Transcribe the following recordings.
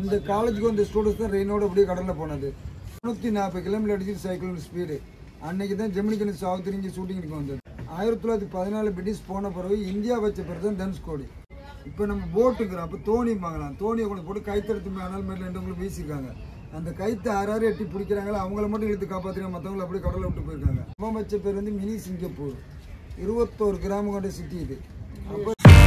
அந்த காலேஜுக்கு வந்த ஸ்டூடெண்ட்ஸ் தான் ரெயினோட அப்படியே கடலில் போனது முந்நூற்றி நாற்பது கிலோமீட்டர் அடிச்சு சைக்கிள் ஸ்பீடு அன்னைக்கு தான் ஜெமினி கணேஷ் சாவித்திரி இங்கே ஷூட்டிங்க்கு வந்தது ஆயிரத்தி தொள்ளாயிரத்தி பதினாலு பிரிட்டிஷ் போன பிறகு இந்தியா வச்ச பிறகு தான் தனுஷ்கோடி இப்போ நம்ம போட்டுங்கிறோம் அப்போ தோணி வாங்கலாம் தோணியை கொண்டு போட்டு கைத்தெடுத்து மேனால் மேலே ரெண்டு வீசிருக்காங்க அந்த கைத்தை ஆறாறு எட்டி பிடிக்கிறாங்களோ அவங்கள மட்டும் இழுத்து காப்பாற்றுறாங்க மற்றவங்களை அப்படியே கடலை விட்டு போயிருக்காங்க அவன் வச்ச பேர் வந்து மினி சிங்கப்பூர் இருபத்தோரு கிராமம் கொண்ட சிட்டி இது அப்போ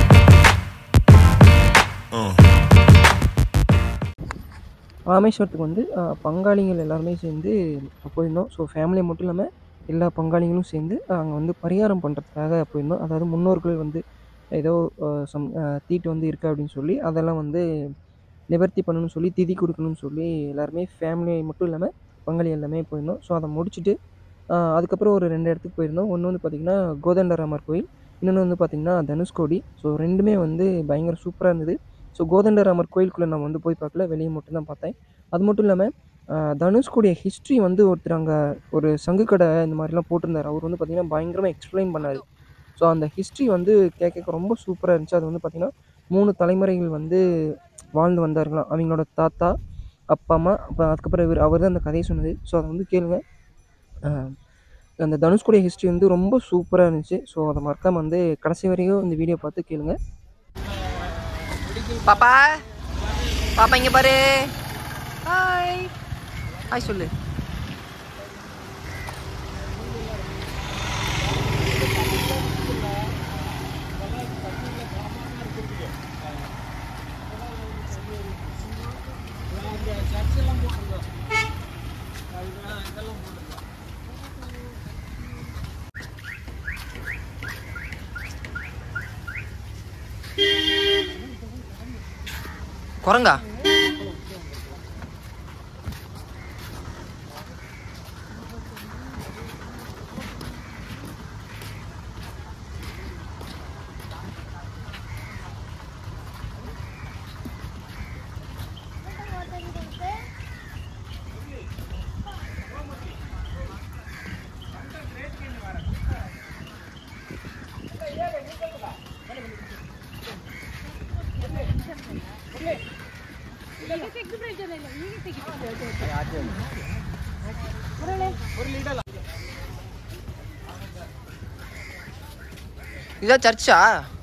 ராமேஸ்வரத்துக்கு வந்து அஹ், பங்காளிகள் எல்லாருமே சேர்ந்து போயிருந்தோம் ஸோ ஃபேமிலி மட்டும் இல்லாமல் எல்லா பங்காளிகளும் சேர்ந்து அங்கே வந்து பரிகாரம் பண்ணுறதுக்காக போயிருந்தோம் அதாவது முன்னோர்கள் வந்து ஏதோ அஹ், சம் அஹ், தீட்டு வந்து இருக்குது அப்படின்னு சொல்லி அதெல்லாம் வந்து நிவர்த்தி பண்ணணும்னு சொல்லி திதி கொடுக்கணும்னு சொல்லி எல்லாருமே ஃபேமிலி மட்டும் இல்லாமல் பங்காளி எல்லாமே போயிருந்தோம் ஸோ அதை முடிச்சுட்டு அஹ், அதுக்கப்புறம் ஒரு ரெண்டு இடத்துக்கு போயிருந்தோம் ஒன்று வந்து பார்த்திங்கன்னா கோதண்டராமர் கோயில் இன்னொன்று வந்து பார்த்திங்கன்னா தனுஷ்கோடி ஸோ ரெண்டுமே வந்து பயங்கர சூப்பராக இருந்தது ஸோ கோதண்டராமர் கோயிலுக்குள்ளே நான் வந்து போய் பார்க்கல வெளியே மட்டும் தான் பார்த்தேன் அது மட்டும் இல்லாமல் தனுஷ்கோடிய ஹிஸ்ட்ரி வந்து ஒருத்தர் அங்கே ஒரு சங்கு கடை இந்த மாதிரிலாம் போட்டிருந்தார் அவர் வந்து பார்த்திங்கன்னா பயங்கரமாக எக்ஸ்பிளைன் பண்ணார் ஸோ அந்த ஹிஸ்ட்ரி வந்து கேட்க ரொம்ப சூப்பராக இருந்துச்சு அது வந்து பார்த்திங்கன்னா மூணு தலைமுறைகள் வந்து வாழ்ந்து வந்தார்களாம் அவங்களோட தாத்தா அப்பா அம்மா அப்போ அதுக்கப்புறம் இவர் அவர் தான் அந்த கதையை சொன்னது ஸோ அதை வந்து கேளுங்க அஹ், அந்த தனுஷ்கோடி ஹிஸ்ட்ரி வந்து ரொம்ப சூப்பராக இருந்துச்சு ஸோ அதை மறக்காம வந்து கடைசி வரையும் இந்த வீடியோ பார்த்து கேளுங்க பாப்பா பாப்பா இங்கே பாரு ஹாய் ஹாய் சொல்லு குரங்கா இதான் சர்ச்சா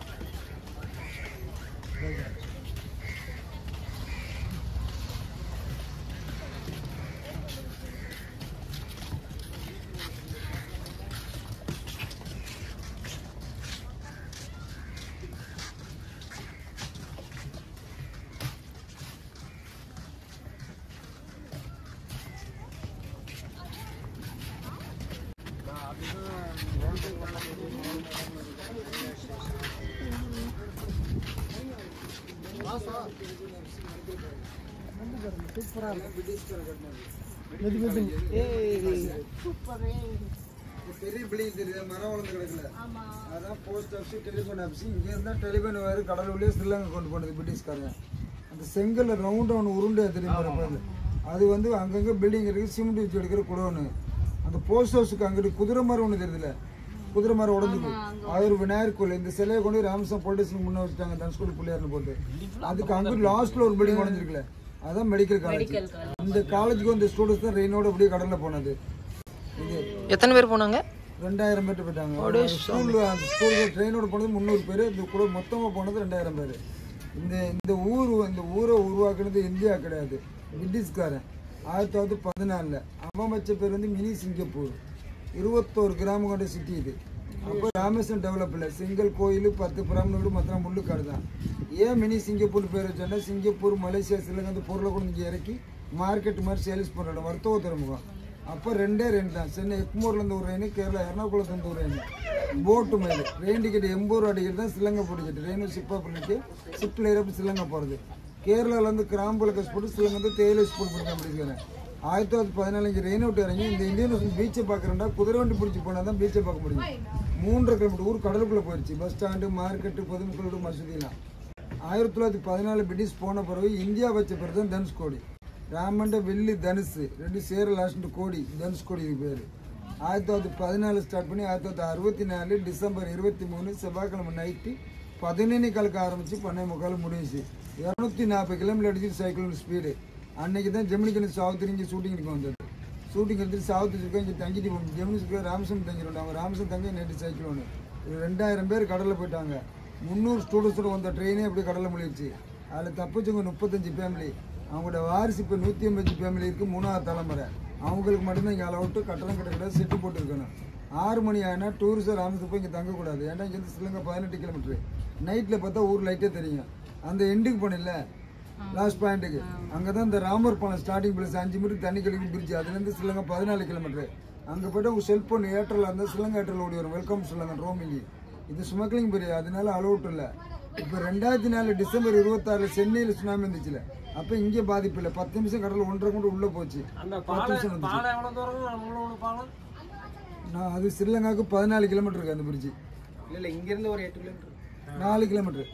பெரிய பில்டிங் தெரியுது மரம் வளர்ந்து கிடக்கல அதான் போஸ்ட் ஆஃபீஸ் டெலிஃபோன் ஆஃபீஸ் இங்கே இருந்தால் டெலிஃபோன் வேறு கடலுள்ளே ஸ்ரீலங்கா கொண்டு போனது பிரிட்டிஷ்காரங்க அந்த செங்கல் ரவுண்டாக ஒன்று உருண்டையாக தெரியும் பாரு பாரு. அது வந்து அங்கங்கே பில்டிங் இருக்குது சிமெண்ட் வச்சு எடுக்கிற குடோன்னு அந்த போஸ்ட் ஹவுஸுக்கு அங்கிட்டு குதிரை மரம் ஒன்று தெரியுதுல குதிரை மரம் உடஞ்சுது அது ஒரு விநாயகர் கோயில் இந்த சிலையை கொண்டு போய் ராமசாமி போலீஸ்க்கு முன்னே வச்சுட்டாங்க தனுஷ்கோடி பிள்ளையார்னு போட்டு அதுக்கு அங்கிட்டு லாஸ்ட்டில் ஒரு பில்டிங் உடஞ்சிருக்குல்ல அதான் மெடிக்கல் காலேஜ் இந்த காலேஜுக்கு வந்த ஸ்டூடெண்ட்ஸ் தான் ரெயினோட அப்படியே கடலில் போனது இது எத்தனை பேர் போனாங்க ரெண்டாயிரம் பேர் போயிட்டாங்க ஸ்கூல் அந்த ஸ்கூலுக்கு ட்ரெயினோட போனது முந்நூறு பேர் இந்த கூட மொத்தமாக போனது ரெண்டாயிரம் பேர் இந்த இந்த ஊர் இந்த ஊரை உருவாக்குனது இந்தியா கிடையாது பிரிட்டிஷ்காரன் ஆயிரத்தி தொள்ளாயிரத்தி பதினாலில் அவன் வச்ச பேர் வந்து மினி சிங்கப்பூர் இருபத்தோரு கிராமம் கொண்ட சிட்டி இது அப்போ ராமேஸ்வரம் டெவலப் இல்லை சிங்கிள் கோயில் பத்து பிராமணோடு மற்ற முள்ளுக்காடு தான் ஏன் மினி சிங்கப்பூர் பேர் வச்சோன்னா சிங்கப்பூர் மலேசியா ஸ்ரீலங்கா அந்த பொருளை கொண்டு இங்கே இறக்கி மார்க்கெட் மாதிரி சேல்ஸ் பண்ணுற இடம் வர்த்தக துறைமுகம் அப்போ ரெண்டே ரெண்டு தான் சென்னை எக்மூர்லேருந்து ஒரு ரெயின் கேரளா எர்ணாகுளத்துலேருந்து ஒரு ரெயின் போட்டு மேலே ரெயின் டிக்கெட் எண்பது ரூபா டிக்கெட் தான் ஸ்ரீலங்கா டிக்கெட் ரெயின் ஷிப்பாக பண்ணிட்டு ஷிப்பில் ஏறப்ப ஸ்ரீலங்கா போகிறது கேரளாவிலேருந்து கிராம்புல கஸ் போட்டு ஸ்ரீலங்கா வந்து தேயிலை ஸ்போர்ட் பண்ணி அப்படிங்கிறேன் ஆயிரத்தி தொள்ளாயிரத்தி பதினாலு இங்கே ரெயின் அவுட் இறங்கி இந்த இந்தியன் ஓஷன் பீச்சை பார்க்குறேன்டா குதிரை வண்டி பிடிச்சி போனால் தான் பீச்சை பார்க்க முடியும் மூன்றரை கிலோமீட்டர் ஊர் கடலுக்குள்ளே போயிடுச்சு பஸ் ஸ்டாண்டு மார்க்கெட்டு பொதுமக்களோட மசூதிலாம் ஆயிரத்தி தொள்ளாயிரத்தி பதினாலு பிரிட்டிஷ் போன பிறகு இந்தியா வச்ச பிறகு தான் தனுஷ்கோடி ராமண்ட வெள்ளி தனுசு ரெண்டு சேர லாஸ்ட் கோடி தனுஷ்கோடி இது பேர் ஆயிரத்தி தொள்ளாயிரத்தி பதினாலு ஸ்டார்ட் பண்ணி ஆயிரத்தி தொள்ளாயிரத்தி அறுபத்தி நாலு டிசம்பர் இருபத்தி மூணு செவ்வாய்க்கிழமை நைட்டு பதினொன்று காலுக்கு ஆரம்பித்து பண்ணை முக்கால் முடிஞ்சுச்சு இரநூத்தி நாற்பது கிலோமீட்டர் அடிச்சு சைக்கிள் ஸ்பீடு அன்னைக்கு தான் ஜெமினிக்கு சாவுத்து இங்கே ஷூட்டிங் எடுக்க வந்தது ஷூட்டிங் எடுத்துட்டு சாவுத்து இருக்கா இங்கே தங்கிட்டு போகணும் ஜெமினிக்கு ராமசம் தங்கிடுவாங்க அவங்க ராமசம் தங்கி நேற்று சைக்கிள் ஒன்று ஒரு ரெண்டாயிரம் பேர் கடலில் போயிட்டாங்க முந்நூறு ஸ்டூடெண்ட்ஸோட வந்த ட்ரெயினே அப்படி கடலில் முழிச்சு அதில் தப்பிச்சவங்க முப்பத்தஞ்சு ஃபேமிலி அவங்களோட வாரிசு இப்போ நூற்றி ஐம்பது ஃபேமிலி இருக்குது மூணாவது தலைமுறை அவங்களுக்கு மட்டும்தான் இங்கே அளவுட்டு கட்டணம் கட்டக்கூடாது செட்டு போட்டுருக்கணும் ஆறு மணி ஆகினா டூரிஸ்ட் ராமேஸ்வரம் போய் இங்கே தங்கக்கூடாது ஏன்னா இங்கேருந்து ஸ்ரீலங்கா பதினெட்டு கிலோமீட்டர் நைட்டில் பார்த்தா ஊர் லைட்டே தெரியும் அந்த எண்டுக்கு போனில்ல லாஸ்ட் பாயிண்ட்டுக்கு அங்கே தான் இந்த ராமர் பாலம் ஸ்டார்டிங் பிளேஸ் அஞ்சு மீட்டர் தண்ணி கழிக்கும் பிரிட்ஜ் அதுலேருந்து ஸ்ரீலங்கா பதினாலு கிலோமீட்டர் அங்கே போய்ட்டு உங்கள் செல்ஃபோன் ஏர்டெல் இருந்தால் ஸ்ரீலங்கா ஏர்டெல் ஓடி வரும் வெல்கம் ஸ்ரீலங்கா ரோமிங்கி இது ஸ்மக்லிங் பெரிய அதனால அலௌட் இல்லை இப்போ ரெண்டாயிரத்தி நாலு டிசம்பர் இருபத்தாறில் சென்னையில் சுனாமி இருந்துச்சுல அப்போ இங்கே பாதிப்பு இல்லை பத்து நிமிஷம் கடல் ஒன்றரை கொண்டு உள்ளே போச்சு அந்த பத்து நிமிஷம் வந்துச்சு பாலம் எவ்வளோ தூரம் நம்மளோட பாலம் நான் அது ஸ்ரீலங்காவுக்கு பதினாலு கிலோமீட்டர் இருக்கு அந்த பிரிட்ஜ் இல்லை இல்லை இங்கேருந்து ஒரு எட்டு கிலோமீட்டர் நாலு கிலோமீட்டர்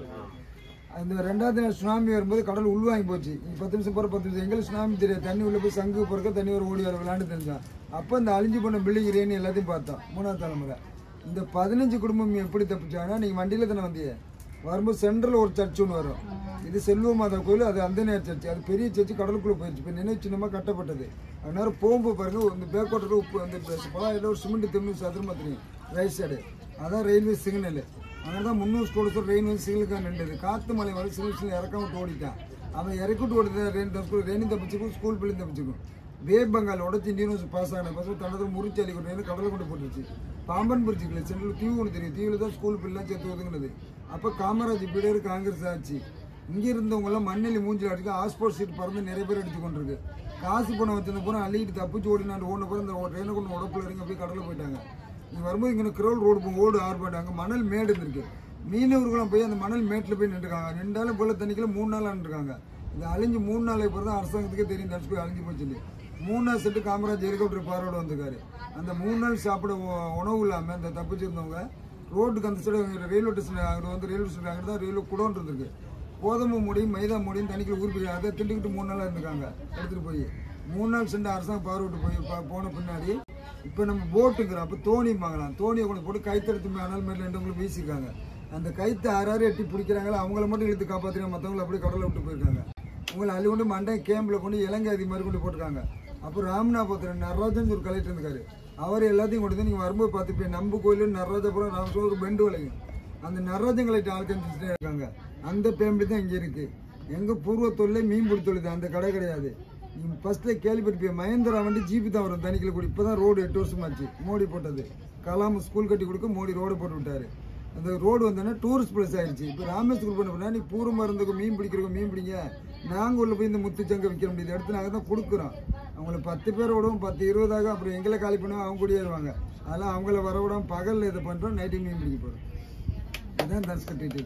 அந்த ரெண்டாவது நாள் சுனாமி வரும்போது கடல் உள்வாங்கி போச்சு இங்க பத்து நிமிஷம் போகிற பத்து நிமிஷம் எங்களுக்கு சுனாமி தெரியாது தண்ணி உள்ள போய் சங்கு பிறக்க தண்ணி ஒரு ஓடி வர விளாண்டு தெரிஞ்சான் அப்போ இந்த அழிஞ்சு போன பில்டிங் ரேணி எல்லாத்தையும் பார்த்தோம் மூணாவது தலைமுறை இந்த பதினஞ்சு குடும்பம் எப்படி தப்பிச்சாங்கன்னா நீங்கள் வண்டியில் தானே வந்தீங்க வரும்போது சென்ட்ரல் ஒரு சர்ச் ஒன்று வரும் இது செல்வ மாதா கோயில் அது அந்த நேர சர்ச் அது பெரிய சர்ச் கடலுக்குள்ளே போயிடுச்சு இப்போ நினைவு சின்னமாக கட்டப்பட்டது அதனால போகும்போது பாருங்க இந்த பேக்கோட்டர் உப்பு அந்த பழம் ஏதோ ஒரு சிமெண்ட் திரும்பி சதுரமா தெரியும் ரைட் சைடு அதான் ரயில்வே சிக்னல் அதனால தான் முந்நூறு ஸ்டோர்ஸ் ரெயின் வந்து சிங்கிளுக்காக நின்றது காற்று மலை வர சிங்கிள் சிங்கிள் இறக்க விட்டு ஓடிட்டான் அவன் இறக்கிட்டு ஓடுது ரெயின் தப்பிச்சு ரெயின் தப்பிச்சுக்கும் ஸ்கூல் பிள்ளைங்க தப்பிச்சுக்கும் வே பெங்கால் உடச்சு இந்தியன் ஹவுஸ் பாஸ் ஆன பஸ் தன்னது முறிச்சாலி கொண்டு கடலை கொண்டு போட்டுருச்சு பாம்பன் பிரிட்ஜுக்குள்ள சென்ட்ரல் தீவு ஒன்று தெரியும் தீவில் தான் ஸ்கூல் பிள்ளைலாம் சேர்த்து ஒதுங்கினது அப்போ காமராஜ் பீரியர் காங்கிரஸ் ஆச்சு இங்கே இருந்தவங்கெல்லாம் மண்ணில் மூஞ்சில் அடிச்சு ஹாஸ்போர்ட் சீட் பறந்து நிறைய பேர் அடிச்சு கொண்டிருக்கு காசு பணம் வச்சிருந்த பூரா அள்ளிட்டு தப்பிச்சு ஓடினாண்டு ஓடின பிறகு இந்த ட்ரெயினை கொண்டு உடப்புல இறங்கி அப்படியே கடலில் போயிட்டாங்க இங்கே வரும்போது இங்கே கிரோல் ரோடு போகும் ஓடு ஆர்பாடு அங்கே மணல் மேடு இருந்திருக்கு மீனவர்களும் போய் அந்த மணல் மேட்டில் போய் நின்றுருக்காங்க ரெண்டாலும் போல தண்ணிக்குள்ள மூணு நாள் நின்றுருக்காங்க இது அழிஞ்சு மூணு நாளை பிறகு தான் அரசாங்கத்துக்கே தெரியும் தடுச்சு போய் அழிஞ்சு போச்சு மூணு நாள் செட்டு காமராஜ் ஹெலிகாப்டர் பார்வையோட வந்திருக்காரு அந்த மூணு நாள் சாப்பிட உ- உணவு இல்லாமல் இந்த தப்பிச்சிருந்தவங்க ரோட்டுக்கு அந்த சைடு ரயில்வே ஸ்டேஷன் அங்கே வந்து ரயில்வே ஸ்டேஷன் அங்கே தான் ரயில்வே குடோன் இருந்திருக்கு கோதுமை மூடியும் மைதா மூடியும் தண்ணிக்குள்ள ஊறி அதை திண்டுக்கிட்டு மூணு நாளாக இருந்திருக்காங்க எடுத்துகிட்டு போய் மூணு நாள் சென்று அரசாங்கம் பார்வையிட்டு போய் ப- போன பின்னாடி இப்போ நம்ம போட்டுங்கிறோம் அப்போ தோணி வாங்கலாம் தோணியை கொண்டு போட்டு கைத்தெடுத்து அனல் மேலே ரெண்டு வீசிருக்காங்க அந்த கைத்தை ஆறாறு எட்டி பிடிக்கிறாங்களோ அவங்கள மட்டும் இழுத்து காப்பாற்றுறாங்க மற்றவங்களை அப்படியே கடலை விட்டு போயிருக்காங்க உங்களை அள்ளி கொண்டு மண்டை கேம்பில் கொண்டு இலங்கை அதி மாதிரி கொண்டு போட்டிருக்காங்க அப்போ ராமநாபுரத்தில் நடராஜன் ஒரு கலெக்டர் இருக்காரு அவர் எல்லாத்தையும் கொண்டு வந்து நீங்கள் வரும்போது பார்த்துப்பேன் நம்பு கோயில் நடராஜபுரம் ராமேஸ்வரம் ஒரு பெண்டு வளையும் அந்த நடராஜன் கலெக்டர் ஆளுக்கு இருக்காங்க அந்த ஃபேமிலி தான் இங்கே இருக்கு எங்க பூர்வ தொழிலே மீன் பிடி தொழில் தான் அந்த கடை கிடையாது நீங்க ஃபர்ஸ்ட்ல கேள்விப்பட்டிருப்பீங்க மகேந்திரா வண்டி ஜீப்பு தான் வரும் தனிக்கில் கூட இப்பதான் ரோடு எட்டு வருஷமாச்சு மோடி போட்டது கலாம் ஸ்கூல் கட்டி கொடுக்க மோடி ரோடு போட்டு விட்டாரு அந்த ரோடு வந்தோன்னா டூரிஸ்ட் பிளேஸ் ஆயிடுச்சு இப்போ ராமேஸ்வரம் பண்ண போனா நீ பூர்வமாக இருந்தவங்க மீன் பிடிக்கிறவங்க மீன் பிடிங்க நாங்கள் உள்ள போய் இந்த முத்துச்சங்க விற்க முடியாது எடுத்து நாங்கள் தான் கொடுக்குறோம் அவங்கள பத்து பேர் விடுவோம் பத்து இருபதாக அப்புறம் எங்களை காலி பண்ணுவோம் அவங்க குடியேறுவாங்க அதெல்லாம் அவங்கள வர விடாம பகலில் இதை பண்ணுறோம் நைட்டு மீன் பிடிக்க போகிறோம் இதுதான் தனுஷ்க டீட்டெயில்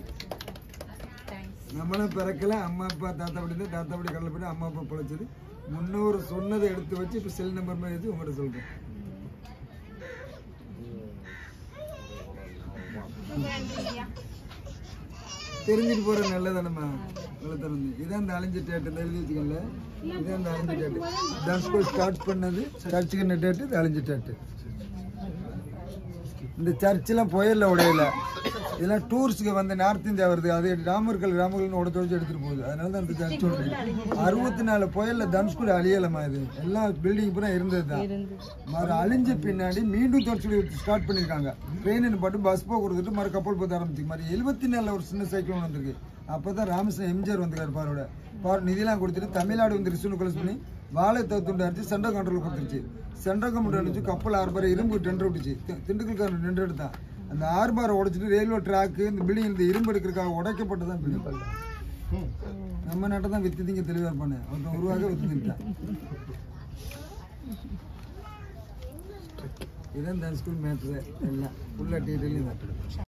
நம்மளும் பிறக்கல அம்மா அப்பா தாத்தா படி தான் தாத்தா படி கடலை போய் அம்மா அப்பா பிழைச்சது முன்னோர் சொன்னதை எடுத்து வச்சு இப்போ செல் நம்பர் மாதிரி வச்சு உங்கள்கிட்ட சொல்கிறேன் தெரிஞ்சுட்டு போற நல்லதானம்மா நல்லதானது இதான் அந்த அழிஞ்ச டேட்டு இந்த எழுதி வச்சுக்கல இதான் அந்த அழிஞ்ச டேட்டு டான்ஸ் கோர்ஸ் ஸ்டார்ட் பண்ணது சர்ச்சுக்கு டேட்டு இது அழிஞ்ச டேட்டு இந்த சர்ச்செல்லாம் புயல்ல உடையல இதெல்லாம் டூரிஸ்ட்க்கு வந்து நார்த் இந்தியா வருது அது ராமர்கள் ராமர்கள்னு உடச்சு உடச்சு எடுத்துட்டு போகுது அதனால தான் இந்த சர்ச் உடையுது அறுபத்தி நாலு புயல்ல தனுஷ்கூடி அழியலமா இது எல்லாம் பில்டிங் பூரா இருந்தது தான் மறு அழிஞ்ச பின்னாடி மீண்டும் தொடர்ச்சி ஸ்டார்ட் பண்ணியிருக்காங்க ட்ரெயின் பாட்டு பஸ் போக கொடுத்துட்டு மறு கப்பல் போக ஆரம்பிச்சு மாதிரி எழுபத்தி நாலில் ஒரு சின்ன சைக்கிள் வந்திருக்கு அப்போ தான் ராமகிருஷ்ணன் எம்ஜிஆர் வந்திருக்காரு பாரோட பார் நிதியெல்லாம் கொடுத்துட்டு தமிழ்நாடு வந்து ரிசூல் கொலஸ் பண்ணி வாழை தத்துண்டு அடிச்சு சென்ட்ரல் கண்ட்ரோல் கொடுத்துருச்சு சென்ட்ரல் கம்பெனி அடிச்சு கப்பல் ஆறு பேர் இரும்பு டெண்டர் விட்டுச்சு தி- திண்டுக்கல்காரன் டெண்டர் எடுத்தான் அந்த ஆறு பாரை உடைச்சிட்டு ரயில்வே ட்ராக்கு இந்த பில்டிங் இந்த இரும்பு எடுக்கிறதுக்காக உடைக்கப்பட்டதான் பில்டிங் நம்ம நாட்டை தான் வித்து திங்க தெளிவாக இருப்பானே ஒருத்தன் உருவாக வித்து தின்ட்டான் இதான் தன் ஸ்கூல் மேட்ரு எல்லாம் ஃபுல்லாக டீட்டெயிலும்